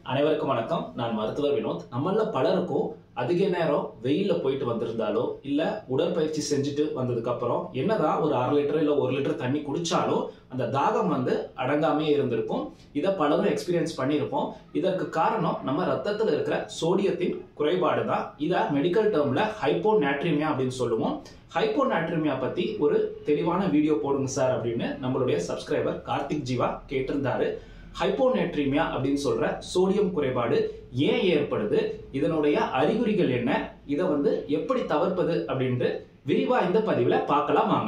அனைவருக்கும் வணக்கம் நான் மருத்துவர் வினோத் நம்மள பலருக்கும் அதிக நேரம் வெயில்ல போயிட்டு வந்திருந்தாலோ இல்ல உடற்பயிற்சி செஞ்சுட்டு வந்ததுக்கு அப்புறம் என்னதான் ஒரு அரை லிட்டர் இல்ல ஒரு லிட்டர் தண்ணி குடிச்சாலும் அந்த தாகம் வந்து அடங்காமே இருந்திருக்கும் இதை பலரும் எக்ஸ்பீரியன்ஸ் பண்ணியிருப்போம் இதற்கு காரணம் நம்ம ரத்தத்துல இருக்கிற சோடியத்தின் குறைபாடு தான் இதை மெடிக்கல் டேர்ம்ல ஹைப்போநாட்ரிமியா அப்படின்னு சொல்லுவோம் ஹைப்போநாட்ரிமியா பத்தி ஒரு தெளிவான வீடியோ போடுங்க சார் அப்படின்னு நம்மளுடைய சப்ஸ்கிரைபர் கார்த்திக் ஜீவா கேட்டிருந்தாரு ஹைப்போநேட்ரிமியா அப்படின்னு சொல்ற சோடியம் குறைபாடு ஏன் ஏற்படுது இதனுடைய அறிகுறிகள் என்ன இதை வந்து எப்படி தவிர்ப்பது அப்படின்ட்டு விரிவா இந்த பதிவுல பார்க்கலாம் வாங்க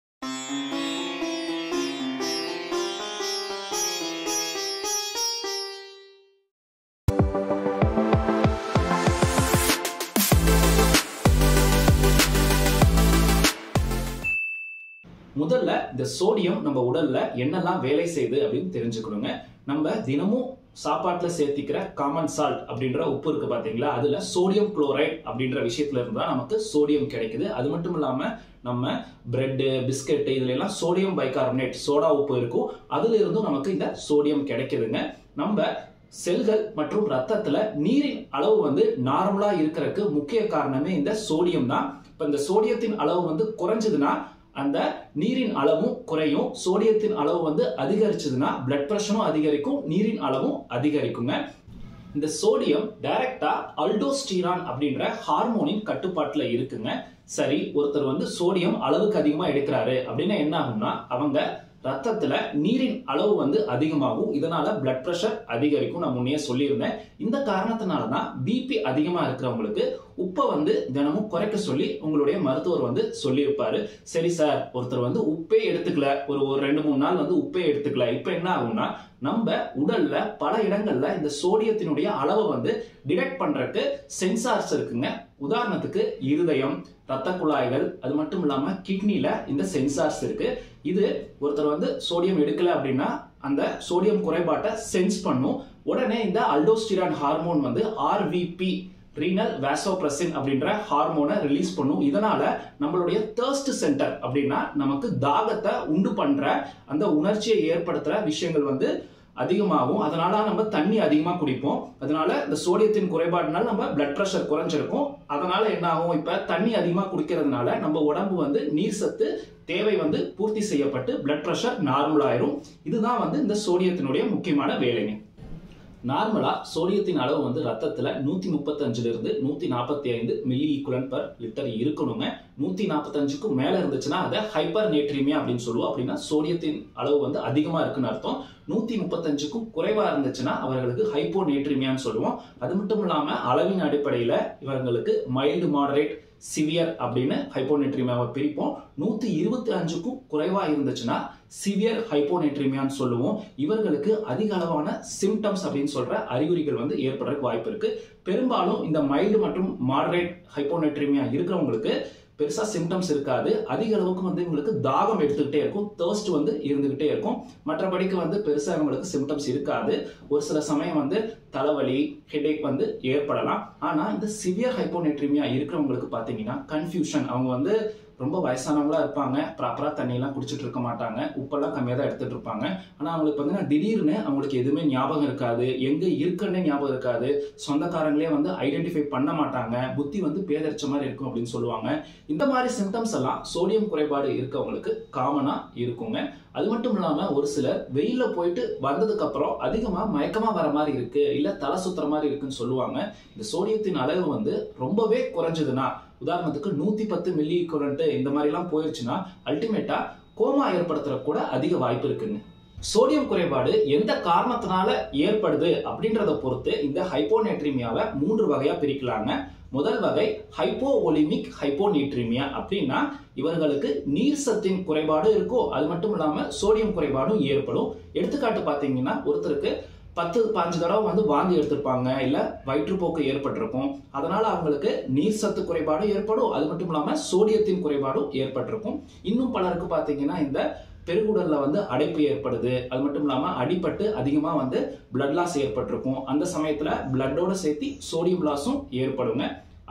முதல்ல இந்த சோடியம் நம்ம உடல்ல என்னெல்லாம் வேலை செய்யுது அப்படின்னு தெரிஞ்சுக்கணுங்க நம்ம தினமும் சாப்பாட்டுல சேர்த்திக்கிற காமன் சால்ட் அப்படின்ற உப்பு இருக்கு பாத்தீங்களா அதுல சோடியம் குளோரைட் அப்படின்ற விஷயத்துல இருந்தா நமக்கு சோடியம் கிடைக்குது அது மட்டும் இல்லாம நம்ம பிரெட்டு பிஸ்கெட் இதுல எல்லாம் சோடியம் பைகார்பனேட் சோடா உப்பு இருக்கும் அதுல இருந்தும் நமக்கு இந்த சோடியம் கிடைக்குதுங்க நம்ம செல்கள் மற்றும் ரத்தத்துல நீரின் அளவு வந்து நார்மலா இருக்கிறதுக்கு முக்கிய காரணமே இந்த சோடியம் தான் இப்ப இந்த சோடியத்தின் அளவு வந்து குறைஞ்சதுன்னா அந்த நீரின் அளவும் குறையும் சோடியத்தின் அளவு வந்து அதிகரிச்சதுன்னா பிளட் பிரஷரும் அதிகரிக்கும் நீரின் அளவும் அதிகரிக்குங்க இந்த சோடியம் டைரக்டா அல்டோஸ்டீரான் அப்படின்ற ஹார்மோனின் கட்டுப்பாட்டுல இருக்குங்க சரி ஒருத்தர் வந்து சோடியம் அளவுக்கு அதிகமா எடுக்கிறாரு அப்படின்னா என்ன ஆகும்னா அவங்க ரத்தத்துல நீரின் அளவு வந்து அதிகமாகும் இதனால பிளட் பிரஷர் அதிகரிக்கும் நான் முன்னே சொல்லியிருந்தேன் இந்த காரணத்தினால தான் பிபி அதிகமா இருக்கிறவங்களுக்கு உப்பை வந்து தினமும் குறைக்க சொல்லி உங்களுடைய மருத்துவர் வந்து சொல்லியிருப்பாரு சரி சார் ஒருத்தர் வந்து உப்பே எடுத்துக்கல ஒரு ஒரு ரெண்டு மூணு நாள் வந்து உப்பே எடுத்துக்கல இப்ப என்ன ஆகும்னா நம்ம உடல்ல பல இடங்கள்ல இந்த சோடியத்தினுடைய அளவை வந்து டிடெக்ட் பண்றதுக்கு சென்சார்ஸ் இருக்குங்க உதாரணத்துக்கு இருதயம் ரத்த குழாய்கள் அது மட்டும் இல்லாம கிட்னில இந்த சென்சார்ஸ் இருக்கு இது ஒருத்தர் வந்து சோடியம் எடுக்கல அப்படின்னா அந்த சோடியம் குறைபாட்டை சென்ஸ் பண்ணும் உடனே இந்த அல்டோஸ்டிரான் ஹார்மோன் வந்து ஆர்விபி ரீனல் வேசோப்ரசின் அப்படின்ற ஹார்மோனை ரிலீஸ் பண்ணும் இதனால நம்மளுடைய தேர்ஸ்ட் சென்டர் அப்படின்னா நமக்கு தாகத்தை உண்டு பண்ற அந்த உணர்ச்சியை ஏற்படுத்துற விஷயங்கள் வந்து அதிகமாகும் அதனால நம்ம தண்ணி அதிகமா குடிப்போம் அதனால இந்த சோடியத்தின் குறைபாடுனால நம்ம பிளட் பிரஷர் குறைஞ்சிருக்கும் அதனால என்ன ஆகும் இப்ப தண்ணி அதிகமா குடிக்கிறதுனால நம்ம உடம்பு வந்து நீர் சத்து தேவை வந்து பூர்த்தி செய்யப்பட்டு பிளட் பிரஷர் நார்மல் ஆயிரும் இதுதான் வந்து இந்த சோடியத்தினுடைய முக்கியமான வேலைங்க நார்மலா சோடியத்தின் அளவு வந்து ரத்தத்துல நூத்தி முப்பத்தஞ்சுல இருந்து நூத்தி நாற்பத்தி ஐந்து மில்லி ஈக்குவலன் பர் லிட்டர் இருக்கணுங்க நூத்தி நாற்பத்தஞ்சுக்கும் மேல இருந்துச்சுன்னா அதை ஹைப்பர் நேட்ரிமியா அப்படின்னு சொல்லுவோம் அப்படின்னா சோடியத்தின் அளவு வந்து அதிகமா இருக்குன்னு அர்த்தம் நூத்தி முப்பத்தஞ்சுக்கும் குறைவா இருந்துச்சுன்னா அவர்களுக்கு ஹைப்போ நேட்ரிமியான்னு சொல்லுவோம் அது மட்டும் இல்லாம அளவின் அடிப்படையில இவங்களுக்கு மைல்டு மாடரேட் சிவியர் அப்படின்னு ஹைப்போநெட்ரிமியாவை பிரிப்போம் நூத்தி இருபத்தி அஞ்சுக்கும் குறைவா இருந்துச்சுன்னா சிவியர் ஹைப்போநெட்ரிமியான்னு சொல்லுவோம் இவர்களுக்கு அதிக அளவான சிம்டம்ஸ் அப்படின்னு சொல்ற அறிகுறிகள் வந்து ஏற்படுறதுக்கு வாய்ப்பு இருக்கு பெரும்பாலும் இந்த மைல்டு மற்றும் மாடரேட் ஹைப்போநெட்ரிமியா இருக்கிறவங்களுக்கு பெருசா சிம்டம்ஸ் இருக்காது அதிக அளவுக்கு வந்து இவங்களுக்கு தாகம் எடுத்துக்கிட்டே இருக்கும் தேர்ஸ்ட் வந்து இருந்துகிட்டே இருக்கும் மற்றபடிக்கு வந்து பெருசா இவங்களுக்கு சிம்டம்ஸ் இருக்காது ஒரு சில சமயம் வந்து தலைவலி ஹெடேக் வந்து ஏற்படலாம் ஆனா இந்த சிவியர் ஹைப்போநெட்ரிமியா இருக்கிறவங்களுக்கு பாத்தீங்கன்னா கன்ஃபியூஷன் அவங்க வந்து ரொம்ப வயசானவங்களா இருப்பாங்க ப்ராப்பரா தண்ணி எல்லாம் குடிச்சிட்டு இருக்க மாட்டாங்க உப்பெல்லாம் கம்மியா தான் எடுத்துட்டு இருப்பாங்க ஆனா அவங்களுக்கு பார்த்தீங்கன்னா திடீர்னு அவங்களுக்கு எதுவுமே ஞாபகம் இருக்காது எங்க இருக்குன்னே ஞாபகம் இருக்காது சொந்தக்காரங்களே வந்து ஐடென்டிஃபை பண்ண மாட்டாங்க புத்தி வந்து பேதரிச்ச மாதிரி இருக்கும் அப்படின்னு சொல்லுவாங்க இந்த மாதிரி சிம்டம்ஸ் எல்லாம் சோடியம் குறைபாடு இருக்கவங்களுக்கு காமனா இருக்குங்க அது மட்டும் இல்லாம ஒரு சிலர் வெயில்ல போயிட்டு வந்ததுக்கு அப்புறம் அதிகமா மயக்கமா வர மாதிரி இருக்கு இல்ல தலை சுத்துற மாதிரி இருக்குன்னு சொல்லுவாங்க இந்த சோடியத்தின் அளவு வந்து ரொம்பவே குறைஞ்சதுன்னா உதாரணத்துக்கு நூத்தி பத்து மில்லி குரண்ட் இந்த மாதிரி எல்லாம் போயிருச்சுன்னா அல்டிமேட்டா கோமா ஏற்படுத்துற கூட அதிக வாய்ப்பு இருக்குங்க சோடியம் குறைபாடு எந்த காரணத்தினால ஏற்படுது அப்படின்றத பொறுத்து இந்த ஹைப்போநேட்ரிமியாவை மூன்று வகையா பிரிக்கலாங்க முதல் வகை ஹைப்போ ஒலிமிக் ஹைப்போநீட்ரிமியா அப்படின்னா இவர்களுக்கு நீர் சத்தின் குறைபாடு இருக்கும் அது மட்டும் இல்லாம சோடியம் குறைபாடும் ஏற்படும் எடுத்துக்காட்டு பாத்தீங்கன்னா ஒருத்தருக்கு பத்து பாஞ்சு தடவை வந்து வாந்தி எடுத்திருப்பாங்க இல்ல வயிற்றுப்போக்கு ஏற்பட்டிருக்கும் அதனால அவங்களுக்கு நீர் சத்து குறைபாடும் ஏற்படும் அது மட்டும் இல்லாம சோடியத்தின் குறைபாடும் ஏற்பட்டிருக்கும் இன்னும் பலருக்கு பாத்தீங்கன்னா இந்த பெருகுடல்ல வந்து அடைப்பு ஏற்படுது அது மட்டும் இல்லாம அடிபட்டு அதிகமா வந்து பிளட் லாஸ் ஏற்பட்டிருக்கும் அந்த சமயத்துல பிளட்டோட சேர்த்து சோடியம் லாஸும் ஏற்படுங்க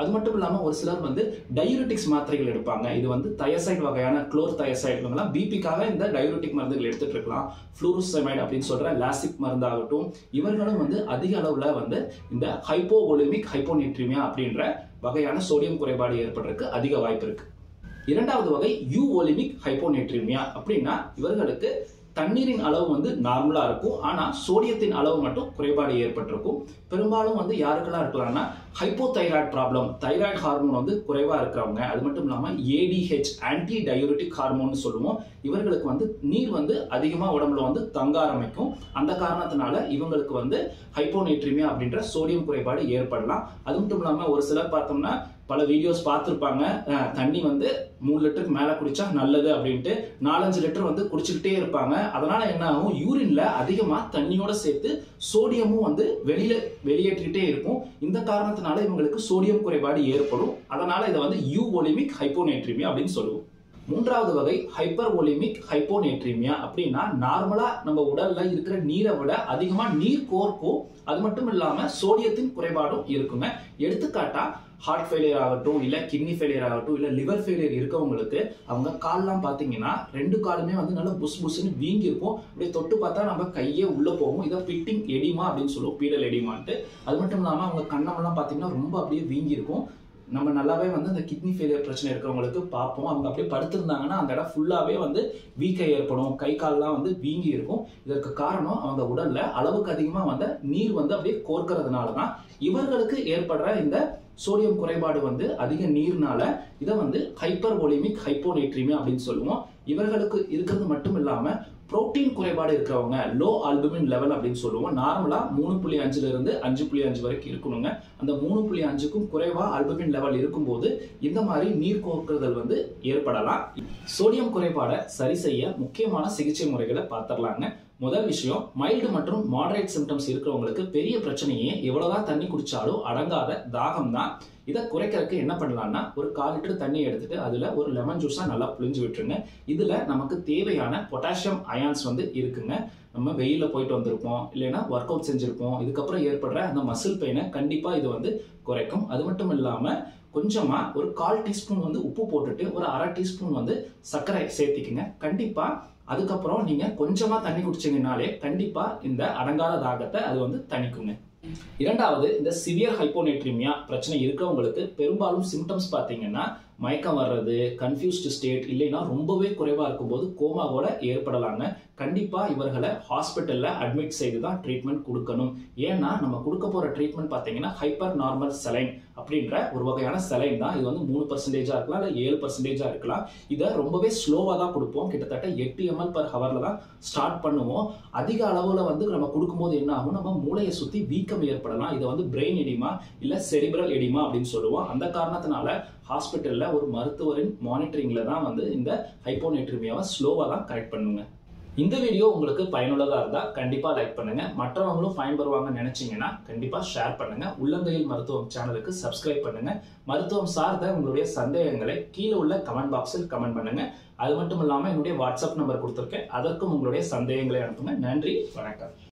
அது மட்டும் இல்லாமல் ஒரு சிலர் வந்து டயூரிட்டிக்ஸ் மாத்திரைகள் எடுப்பாங்க இது வந்து தயசைட் வகையான குளோர் தயசைட் இவங்கெல்லாம் பிபிக்காக இந்த டயூரிட்டிக் மருந்துகள் எடுத்துட்டு இருக்கலாம் ஃப்ளூரோசமைட் அப்படின்னு சொல்ற லாசிக் மருந்தாகட்டும் இவர்களும் வந்து அதிக அளவில் வந்து இந்த ஹைப்போஒலிமிக் ஹைப்போனிட்ரிமியா அப்படின்ற வகையான சோடியம் குறைபாடு ஏற்படுறதுக்கு அதிக வாய்ப்பு இருக்கு இரண்டாவது வகை யூ ஒலிமிக் ஹைப்போனேட்ரிமியா அப்படின்னா இவர்களுக்கு தண்ணீரின் அளவு வந்து நார்மலா இருக்கும் ஆனா சோடியத்தின் அளவு மட்டும் குறைபாடு ஏற்பட்டிருக்கும் பெரும்பாலும் வந்து யாருக்கெல்லாம் இருக்கலாம்னா ஹைப்போதைராய்டு ப்ராப்ளம் தைராய்டு ஹார்மோன் வந்து குறைவா இருக்கிறவங்க அது மட்டும் இல்லாம ஏடிஹெச் ஆன்டி டயூரிட்டிக் ஹார்மோன் சொல்லுவோம் இவர்களுக்கு வந்து நீர் வந்து அதிகமா உடம்புல வந்து தங்க ஆரம்பிக்கும் அந்த காரணத்தினால இவங்களுக்கு வந்து ஹைப்போனேட்ரிமியா அப்படின்ற சோடியம் குறைபாடு ஏற்படலாம் அது மட்டும் இல்லாம ஒரு சிலர் பார்த்தோம்னா பல வீடியோஸ் பார்த்துருப்பாங்க தண்ணி வந்து மூணு லிட்டருக்கு மேலே குடிச்சா நல்லது அப்படின்ட்டு நாலஞ்சு லிட்டர் வந்து குடிச்சுக்கிட்டே இருப்பாங்க அதனால என்ன ஆகும் யூரின்ல அதிகமாக தண்ணியோட சேர்த்து சோடியமும் வந்து வெளியில வெளியேற்றிக்கிட்டே இருக்கும் இந்த காரணத்தினால இவங்களுக்கு சோடியம் குறைபாடு ஏற்படும் அதனால இதை வந்து யூ ஒலிமிக் ஹைப்போனேட்ரிமியா அப்படின்னு சொல்லுவோம் மூன்றாவது வகை ஹைப்பர் ஒலிமிக் ஹைப்போனேட்ரிமியா அப்படின்னா நார்மலா நம்ம உடல்ல இருக்கிற நீரை விட அதிகமா நீர் கோர்க்கும் அது மட்டும் இல்லாம சோடியத்தின் குறைபாடும் இருக்குங்க எடுத்துக்காட்டா ஹார்ட் ஃபெயிலியர் ஆகட்டும் இல்லை கிட்னி ஃபெயிலியர் ஆகட்டும் இல்லை லிவர் ஃபெயிலியர் இருக்கவங்களுக்கு அவங்க கால்லாம் பார்த்தீங்கன்னா ரெண்டு காலுமே வந்து நல்லா புஸ் புஸ்ன்னு வீங்கி இருக்கும் அப்படியே தொட்டு பார்த்தா நம்ம கையே உள்ளே போகும் இதை பிட்டிங் எடிமா அப்படின்னு சொல்லுவோம் பீடல் எடிமான்ட்டு அது மட்டும் இல்லாமல் அவங்க கண்ணமெல்லாம் பார்த்தீங்கன்னா ரொம்ப அப்படியே வீங்கி இருக்கும் நம்ம நல்லாவே வந்து அந்த கிட்னி ஃபெயிலியர் பிரச்சனை இருக்கிறவங்களுக்கு பார்ப்போம் அவங்க அப்படியே படுத்திருந்தாங்கன்னா அந்த இடம் ஃபுல்லாகவே வந்து வீக்கை ஏற்படும் கை கால்லாம் வந்து வீங்கி இருக்கும் இதற்கு காரணம் அவங்க உடல்ல அளவுக்கு அதிகமாக வந்த நீர் வந்து அப்படியே கோர்க்கறதுனால தான் இவர்களுக்கு ஏற்படுற இந்த சோடியம் குறைபாடு வந்து அதிக நீர்னால இதை வந்து ஹைப்பர் ஒலிமிக் ஹைப்போனேட்ரிமியா அப்படின்னு சொல்லுவோம் இவர்களுக்கு இருக்கிறது மட்டும் இல்லாம புரோட்டீன் குறைபாடு இருக்கிறவங்க லோ ஆல்புமின் லெவல் அப்படின்னு சொல்லுவோம் நார்மலா மூணு புள்ளி அஞ்சுல இருந்து அஞ்சு புள்ளி அஞ்சு வரைக்கும் இருக்கணுங்க அந்த மூணு புள்ளி அஞ்சுக்கும் குறைவா ஆல்புமின் லெவல் இருக்கும்போது இந்த மாதிரி நீர் கோர்க்குதல் வந்து ஏற்படலாம் சோடியம் குறைபாடை சரி செய்ய முக்கியமான சிகிச்சை முறைகளை பார்த்துடலாங்க முதல் விஷயம் மைல்டு மற்றும் மாடரேட் சிம்டம்ஸ் இருக்கிறவங்களுக்கு பெரிய பிரச்சனையே எவ்வளவுதான் தண்ணி குடிச்சாலும் அடங்காத தாகம் தான் இதை குறைக்கிறதுக்கு என்ன பண்ணலாம்னா ஒரு கால் லிட்டர் தண்ணி எடுத்துட்டு அதுல ஒரு லெமன் ஜூஸா நல்லா புளிஞ்சு விட்டுருங்க இதுல நமக்கு தேவையான பொட்டாசியம் அயான்ஸ் வந்து இருக்குங்க நம்ம வெயில போயிட்டு வந்திருப்போம் இல்லைன்னா ஒர்க் அவுட் செஞ்சிருப்போம் இதுக்கப்புறம் ஏற்படுற அந்த மசில் பெயினை கண்டிப்பா இது வந்து குறைக்கும் அது மட்டும் இல்லாம கொஞ்சமா ஒரு கால் டீஸ்பூன் வந்து உப்பு போட்டுட்டு ஒரு அரை டீஸ்பூன் வந்து சர்க்கரை சேர்த்திக்குங்க கண்டிப்பா அதுக்கப்புறம் நீங்க கொஞ்சமா தண்ணி குடிச்சீங்கனாலே கண்டிப்பா இந்த அடங்காத தாகத்தை அது வந்து தணிக்குங்க இரண்டாவது இந்த சிவியர் ஹைப்போனேட்ரிமியா பிரச்சனை இருக்கவங்களுக்கு பெரும்பாலும் சிம்டம்ஸ் பார்த்தீங்கன்னா மயக்கம் வர்றது கன்ஃபியூஸ்டு ஸ்டேட் இல்லைன்னா ரொம்பவே குறைவா இருக்கும்போது கோமா கூட ஏற்படலாங்க கண்டிப்பா இவர்களை ஹாஸ்பிட்டல்ல அட்மிட் செய்து தான் ட்ரீட்மெண்ட் கொடுக்கணும் ஏன்னா நம்ம கொடுக்க போற ட்ரீட்மெண்ட் பார்த்தீங்கன்னா ஹைப்பர் நார்மல் செலைன் அப்படின்ற ஒரு வகையான செலைன் தான் இது வந்து மூணு பர்சன்டேஜா இருக்கலாம் இல்லை ஏழு பர்சன்டேஜா இருக்கலாம் இதை ரொம்பவே ஸ்லோவாக தான் கொடுப்போம் கிட்டத்தட்ட எட்டு எம்எல் பர் ஹவர்ல தான் ஸ்டார்ட் பண்ணுவோம் அதிக அளவுல வந்து நம்ம கொடுக்கும்போது என்ன ஆகும் நம்ம மூளையை சுத்தி வீக்கம் ஏற்படலாம் இதை வந்து பிரெயின் எடிமா இல்ல செரிபிரல் எடிமா அப்படின்னு சொல்லுவோம் அந்த காரணத்தினால ஹாஸ்பிட்டல்ல ஒரு மருத்துவரின் மானிட்டரிங்ல தான் வந்து இந்த ஹைப்போனேட்ரிமியாவை ஸ்லோவா தான் கரெக்ட் பண்ணுங்க இந்த வீடியோ உங்களுக்கு பயனுள்ளதா இருந்தா கண்டிப்பா லைக் பண்ணுங்க மற்றவங்களும் பயன் பெறுவாங்கன்னு நினைச்சீங்கன்னா கண்டிப்பா ஷேர் பண்ணுங்க உள்ளங்கையில் மருத்துவம் சேனலுக்கு சப்ஸ்கிரைப் பண்ணுங்க மருத்துவம் சார்ந்த உங்களுடைய சந்தேகங்களை கீழே உள்ள கமெண்ட் பாக்ஸில் கமெண்ட் பண்ணுங்க அது மட்டும் இல்லாம என்னுடைய வாட்ஸ்அப் நம்பர் கொடுத்துருக்கேன் அதற்கும் உங்களுடைய சந்தேகங்களை அனுப்புங்க நன்றி வணக்கம்